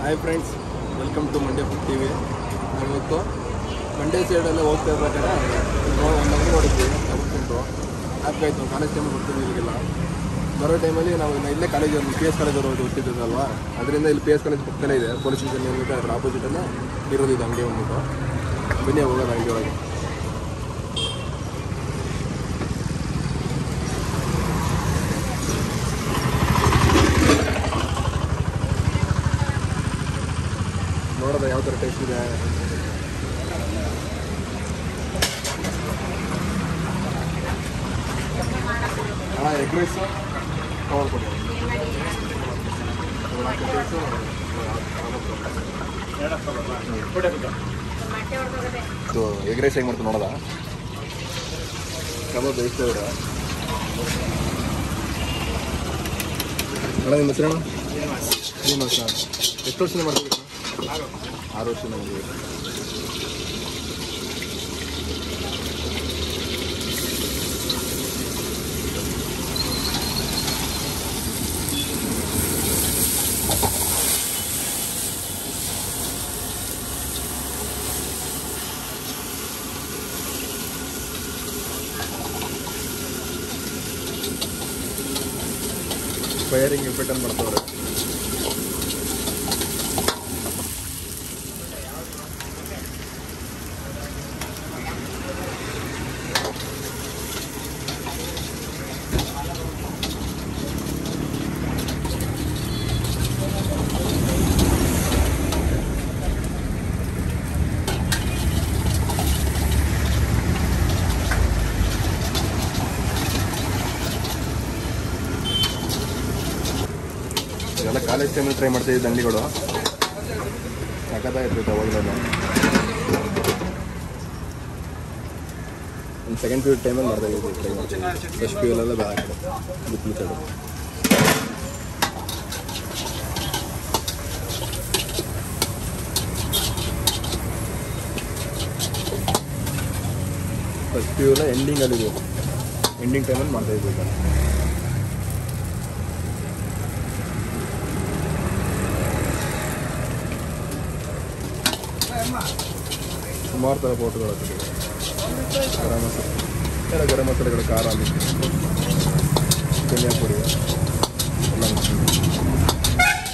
hi friends welcome to Mandya food T V ಇವತ್ತು ಮಂಡ್ಯ ಸೈಡಲ್ಲೇ ಹೋಗ್ತಾ ಇರ್ಬೇಕಾದ್ರೆ ನಾವು ಒಂದು ಅಂಗಡಿ ನೋಡಿದ್ವಿ ತಗೊಂಡು ಹಾಕಾಯ್ತು ಕಾಲೇಜ್ ಟೈಮಲ್ಲಿ ಬರ್ತಿದ್ವಿ ಇಲ್ಲಿಗೆಲ್ಲ ಬರೋ ಟೈಮಲ್ಲಿ ನಾವು ಇನ್ನು ಇಲ್ಲೇ ಕಾಲೇಜ್ ಒಂದು ಪಿ ಎಸ್ ಕಾಲೇಜ್ ಅವರು ಹುಟ್ಟಿದ್ದಲ್ವಾ ಅದರಿಂದ ಇಲ್ಲಿ ಪಿ ಎಸ್ ಕಾಲೇಜ್ ಪಕ್ಕದಲ್ಲೇ ಇದೆ ಪೊಲೀಸ್ ಸ್ಟೇಷನ್ ಏನಿದೆ ಅದ್ರ ಆಪೋಸಿಟಲ್ಲೇ ಇರೋದು ಇದು ಅಂಗಡಿ ಬಂದ್ಬಿಟ್ಟು ಬನ್ನಿ ಹೋಗೋದು ಅಂಗಡಿ ಒಳಗೆ ನೋಡೋದ ಯಾವ ಥರ ಟೇಸ್ಟ್ ಇದೆ ಹಾಂ ಎಗ್ ರೈಸು ಕವರ್ ಕೊಡಿ ಇದು ಎಗ್ ರೈಸ್ ಹೆಂಗೆ ಮಾಡ್ತಾರೆ ನೋಡೋದ ಕಬಾಬ್ ಬೇಯಿಸ್ತೇವ್ರ ಅಣ್ಣ ನಿಮ್ಮ ಹೆಸರು ಶ್ರೀನಿವಾಸ ಎಷ್ಟು ವರ್ಷದಿಂದ ಮಾಡ್ತೀವಿ ಆರು ವರ್ಷದಿಂದ ಮಾಡಿದ್ದೀವಿ ಫೈರಿಂಗ್ ಇನ್ಫೆಕ್ಟನ್ ಮಾಡ್ತವ್ರೆ ಇದೆಲ್ಲ ಕಾಲೇಜ್ ಟೈಮಲ್ಲಿ ಟ್ರೈ ಮಾಡ್ತಾ ಇದ್ದ ಅಂಗಡಿಗಳು ಸಖತ್ತಾಗಿರ್ತೈತೆ ಅವಾಗಲೆಲ್ಲ ಒಂದು ಸೆಕೆಂಡ್ ಪೀರಿಯಡ್ ಟೈಮಲ್ಲಿ ಮಾಡ್ತಾ ಇದ್ದೀವಿ ಟ್ರೈ ಮಾಡ್ತೀವಿ ಫಸ್ಟ್ ಪೀರಿಯಡೆಲ್ಲ ಬೇಡ ಬಿಟ್ಟು ಸೈಡು ಫಸ್ಟ್ ಪಿ ಎಲ್ಲ ಎಂಡಿಂಗಲ್ಲಿ ಇದೆ ಎಂಡಿಂಗ್ ಟೈಮಲ್ಲಿ ಮಾಡ್ತಾ ಇದ್ದೀವಿ ಈಗ ಸುಮಾರು ಥರ ಪೌಡ್ರ್ಗಳು ಹಾಕಿದ್ದೀವಿ ಗರಂ ಮಸಾಲೆ ಎಲ್ಲ ಗರಂ ಮಸಾಲೆಗಳು ಖಾರ ಮಿಕ್ಸ್ ಧನಿಯಾ ಪುಡಿ ಎಲ್ಲ ಮಿಕ್ಸ್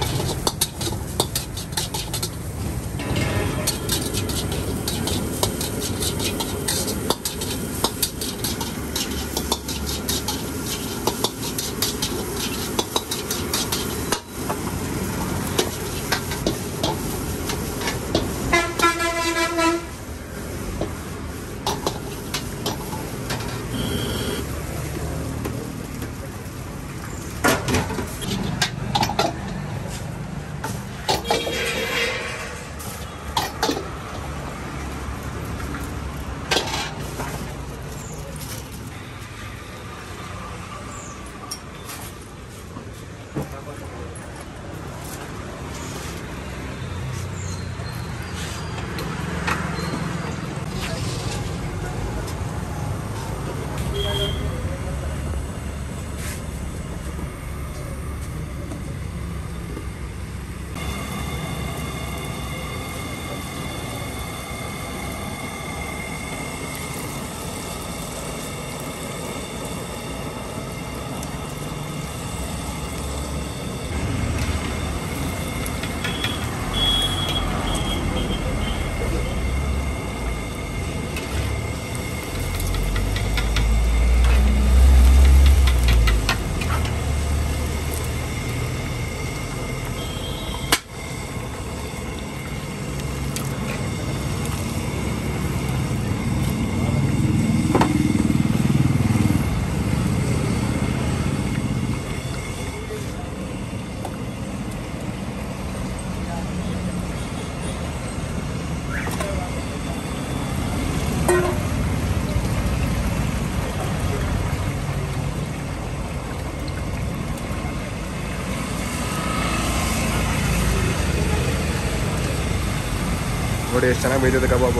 ನೋಡಿ ಎಷ್ಟು ಚೆನ್ನಾಗಿ ಬೇಯ್ತದೆ ಕಬಾಬು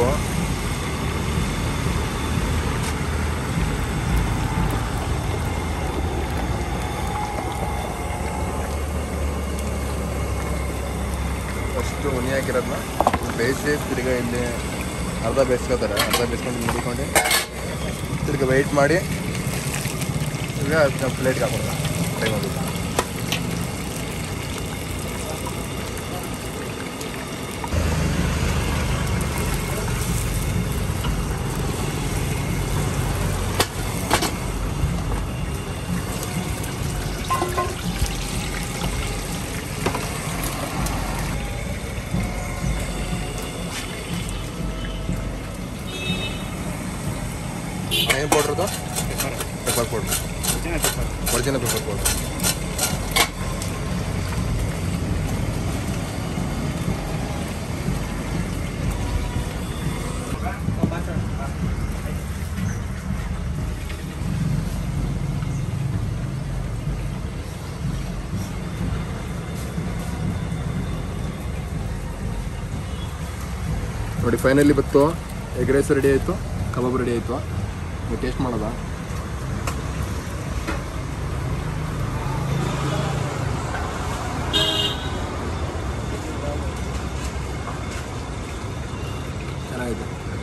ಫಸ್ಟು ಉನಿ ಹಾಕಿರೋದನ್ನ ಬೇಯಿಸಿ ತಿರ್ಗಾ ಇಲ್ಲಿ ಅರ್ಧ ಬೇಯಿಸ್ಕೋತಾರೆ ಅರ್ಧ ಬೇಯಿಸ್ಕೊಂಡು ಮುಡಿಕೊಂಡು ತಿರ್ಗಾ ವೆಯ್ಟ್ ಮಾಡಿ ಈಗ ಅದನ್ನ ಪ್ಲೇಟ್ಗೆ ಹಾಕೋದು ಟೈಮ್ ಆಗುತ್ತೆ ಏನು ಪೌಡ್ರದು pepper powder original pepper powder ನೋಡಿ ಫೈನಲಿ ಬತ್ತು ಎಗ್ ರೈಸ್ ರೆಡಿ ಆಯಿತು ಕಬಾಬ್ ರೆಡಿ ಆಯಿತು ನೀವು ಟೇಸ್ಟ್ ಮಾಡೋದಾ ಚೆನ್ನಾಗಿದೆ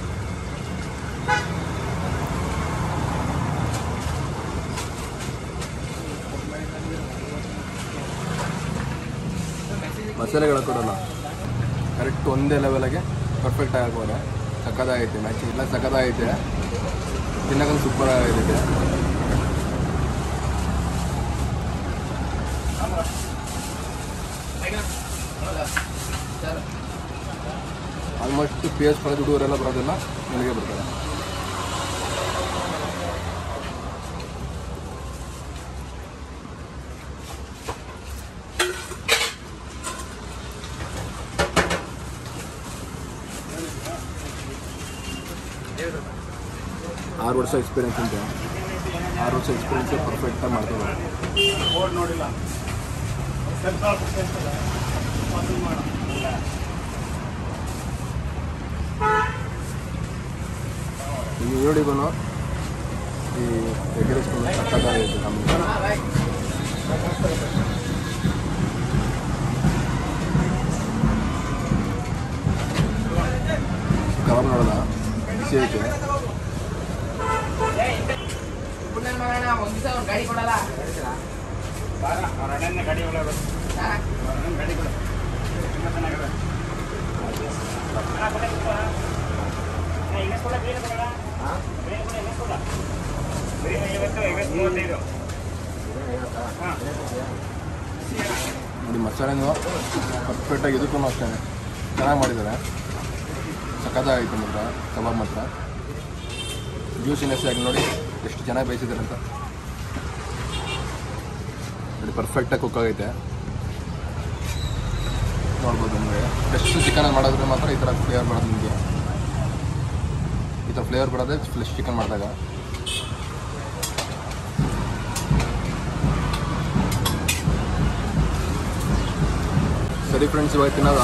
ಮಸಾಲೆಗಳು ಕೊಡಲ್ಲ ಕರೆಕ್ಟ್ ಒಂದೇ ಲೆವೆಲಾಗೆ ಪರ್ಫೆಕ್ಟ್ ಆಗೋರೆ ಸಕ್ಕದಾಗೈತೆ ಮ್ಯಾಚಿಂಗ್ ಎಲ್ಲ ಸಕ್ಕದಾಗೈತೆ ತಿನ್ನಕ್ಕಂತ ಸೂಪರ್ ಆಗೈತೆ ಆಲ್ಮೋಸ್ಟ್ ಪಿ ಎಸ್ ಕಾಲೇಜ್ ಹುಡುಗರೆಲ್ಲ ಬರೋದೆಲ್ಲ ನನಗೆ ಬರ್ತಾರೆ ಆರು ವರ್ಷ ಎಕ್ಸ್ಪೀರಿಯನ್ಸ್ ಉಂಟು ಆರು ವರ್ಷ ಎಕ್ಸ್ಪೀರಿಯನ್ಸ್ ಪರ್ಫೆಕ್ಟಾಗಿ ಮಾಡ್ತಾರೆ ಈ ವಿಡಿಯೋಗೂ ಈ ಎಗ್ರೆಸ್ಕೊಂಡು ಸಕ್ಕತ್ತಾಗೈತೆ ನಮಗೆ ಕವರ್ ನೋಡೋಣ ಬಿಸಿ ಐತೆ ಗಾಡಿ ಕೊಡಲ್ಲ ನೋಡಿ ಮಸಾಲೆನೂ ಪರ್ಫೆಕ್ಟಾಗಿ ಇದಕ್ಕೂ ಅಷ್ಟೇ ಚೆನ್ನಾಗಿ ಮಾಡಿದ್ದಾರೆ ಸಖತ್ತಾಗೈತೆ ಮಾತ್ರ ಕಬಾಬ್ ಮಾತ್ರ ಜ್ಯೂಸಿನೆಸ್ ಆಗಿ ನೋಡಿ ಎಷ್ಟು ಚೆನ್ನಾಗಿ ಬೇಯಿಸಿದ್ದಾರೆ ಅಂತ ನೋಡಿ ಪರ್ಫೆಕ್ಟಾಗಿ ಕುಕ್ ಆಗೈತೆ ನೋಡ್ಬೋದು ನಿಮಗೆ ಫ್ರೆಶ್ ಚಿಕನ್ ಮಾಡಿದ್ರೆ ಮಾತ್ರ ಈ ಥರ ಫ್ಲೇವರ್ ಬರೋದು ನಿಮಗೆ ಈ ಥರ ಫ್ಲೇವರ್ ಬರೋದೇ ಫ್ರೆಶ್ ಚಿಕನ್ ಮಾಡಿದಾಗ ಸರಿ ಫ್ರೆಂಡ್ಸ್ ಇವಾಗ ತಿನ್ನೋದ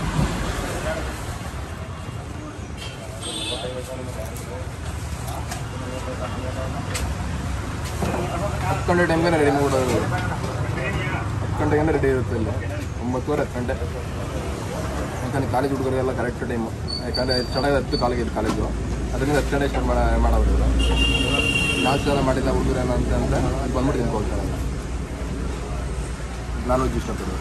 ಹತ್ತು ಗಂಟೆ ಟೈಮ್ಗೆ ರೆಡಿ ಮಾಡ್ಬಿಡೋದು ಹತ್ತು ಗಂಟೆಗೆ ರೆಡಿ ಇರುತ್ತೆ ಇಲ್ಲಿ ಒಂಬತ್ತುವರೆ ಹತ್ತು ಗಂಟೆ ಯಾಕಂದ್ರೆ ಕಾಲೇಜ್ ಹುಡುಗರಿಗೆಲ್ಲ ಕರೆಕ್ಟ್ ಟೈಮು ಯಾಕಂದರೆ ಚೆನ್ನಾಗಿ ಹತ್ತು ಕಾಲೇಜ್ ಇದೆ ಕಾಲೇಜು ಅದರಿಂದ ಹತ್ತು ಗಂಟೆ ಸ್ಟಾರ್ಟ್ ಮಾಡ ಮಾಡೋರು ಇವರು ಲಾಸ್ಟ್ ಎಲ್ಲ ಮಾಡಿದ ಹುಡುಗರು ಏನಂತ ಅಂದರೆ ಅದು ಬಂದ್ಬಿಟ್ಟು ತಿನ್ಕೊಳ್ತಾರೆ ನಾನ್ ವೆಜ್ ಇಷ್ಟಪಡೋದು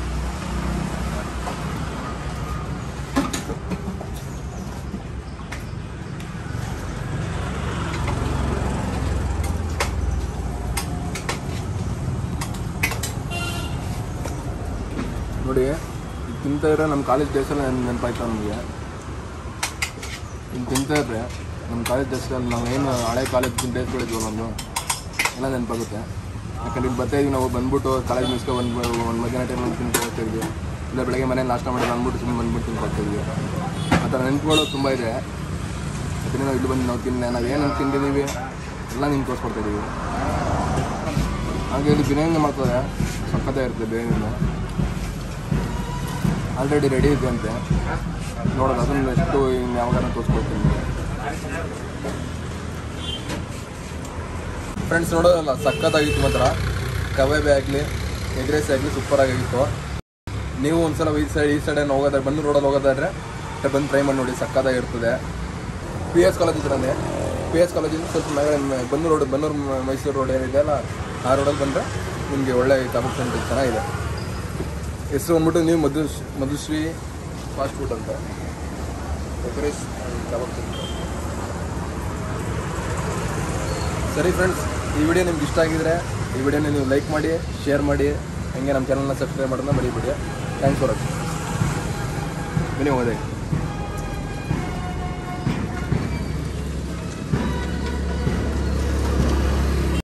ನೋಡಿ ಇದು ತಿಂತಾ ಇದ್ರೆ ನಮ್ಮ ಕಾಲೇಜ್ ಡೇಸಲ್ಲಿ ನೆನಪಾಯ್ತು ನಮಗೆ ಇದು ತಿಂತಾ ಇದ್ರೆ ನಮ್ಮ ಕಾಲೇಜ್ ಡೇಸಲ್ಲಿ ನಾವು ಏನು ಹಳೆ ಕಾಲೇಜ್ ಡೇಸ್ಗಳಿದ್ವಲ್ಲ ಒಂದು ಎಲ್ಲ ನೆನಪಾಗುತ್ತೆ ಯಾಕಂದ್ರೆ ಇಲ್ಲಿ ಬರ್ತಾ ಇದೀವಿ ನಾವು ಬಂದ್ಬಿಟ್ಟು ಕಾಲೇಜ್ ಮುಗಿಸ್ಕೊ ಬಂದು ಒಂದು ಮಧ್ಯಾಹ್ನ ಟೈಮಲ್ಲಿ ತಿನ್ಕೊ ಹೋಗ್ತಿದ್ವಿ ಇಲ್ಲ ಬೆಳಗ್ಗೆ ಮನೇಲಿ ನಾಷ್ಟ ಮಾಡಿ ಅಂದ್ಬಿಟ್ಟು ಸುಮ್ಮನೆ ಬಂದ್ಬಿಟ್ಟು ತಿನ್ಕೊ ಹೋಗ್ತಿದ್ವಿ ಆ ಥರ ನೆನಪುಗಳು ತುಂಬ ಇದೆ ಅದರಿಂದ ನಾವು ಇಲ್ಲಿ ಬಂದು ನಾವು ತಿನ್ನ ನಾವು ಏನು ತಿಂದಿದ್ದೀವಿ ಎಲ್ಲ ನಿಮ್ಗೆ ತೋರಿಸ್ಕೊಡ್ತಾ ಇದ್ದೀವಿ ಹಾಗೆ ಇಲ್ಲಿ ಬಿರಿಯಾನಿ ಮಾಡ್ತಾರೆ ಸಕ್ಕತ್ತೇ ಇರುತ್ತೆ ಬಿರಿಯಾನಿನ ಆಲ್ರೆಡಿ ರೆಡಿ ಇದೆ ಅಂತೆ ನೋಡೋದು ಅದನ್ನು ಎಷ್ಟು ಇನ್ನು ಯಾವಾಗ ತೋರಿಸ್ಕೊಡ್ತೀನಿ ಫ್ರೆಂಡ್ಸ್ ನೋಡೋದಲ್ಲ ಸಕ್ಕತ್ತಾಗಿತ್ತು ಮಾತ್ರ ಕಬಾಬಿ ಆಗಲಿ ಎಗ್ ರೈಸ್ ಆಗಲಿ ಸೂಪರ್ ಆಗಿತ್ತು ನೀವು ಒಂದ್ಸಲ ಈ ಸೈಡ್ ಈ ಸೈಡ್ ಹೋಗೋದಾದ್ರೆ ಬಂದು ರೋಡಲ್ಲಿ ಹೋಗೋದಾದ್ರೆ ಬಂದು ಟ್ರೈ ಮಾಡಿ ನೋಡಿ ಸಕ್ಕತ್ತಾಗಿರ್ತದೆ ಪಿ ಎಸ್ ಕಾಲೇಜ್ ಹತ್ರನೇ ಪಿ ಎಸ್ ಕಾಲೇಜಿಂದ ಸ್ವಲ್ಪ ಮೇಲೆ ಮ- ಬನ್ನೂರು ರೋಡ್ ಬನ್ನೂರು ಮ- ಮೈಸೂರು ರೋಡ್ ಏನಿದೆ ಅಲ್ಲ ಆ ರೋಡಲ್ಲಿ ಬಂದರೆ ನಿಮಗೆ ಒಳ್ಳೆ ಕಬಾಬ್ ಸೆಂಟರ್ ಚೆನ್ನಾಗಿದೆ ಹೆಸರು ಬಂದ್ಬಿಟ್ಟು ನೀವು ಮಧು ಮಧುಶ್ರೀ ಫಾಸ್ಟ್ ಫುಡ್ ಅಂತ ಡೆಕೋರೇಸ್ ಕಬಾಬ್ ಸೆಂಟರ್ ಸರಿ ಫ್ರೆಂಡ್ಸ್ ಈ ವಿಡಿಯೋ ನಿಮ್ಗೆ ಇಷ್ಟ ಆಗಿದ್ರೆ ಈ ವಿಡಿಯೋನ ನೀವು ಲೈಕ್ ಮಾಡಿ ಶೇರ್ ಮಾಡಿ ಹಂಗೆ ನಮ್ಮ ಚಾನಲ್ನ ಸಬ್ಸ್ಕ್ರೈಬ್ ಮಾಡೋದನ್ನ ಮರಿಬೇಡಿ ಥ್ಯಾಂಕ್ಸ್ ಫಾರ್ ವಾಚಿಂಗ್ ಬನ್ನಿ ಹೋಗೋದೇ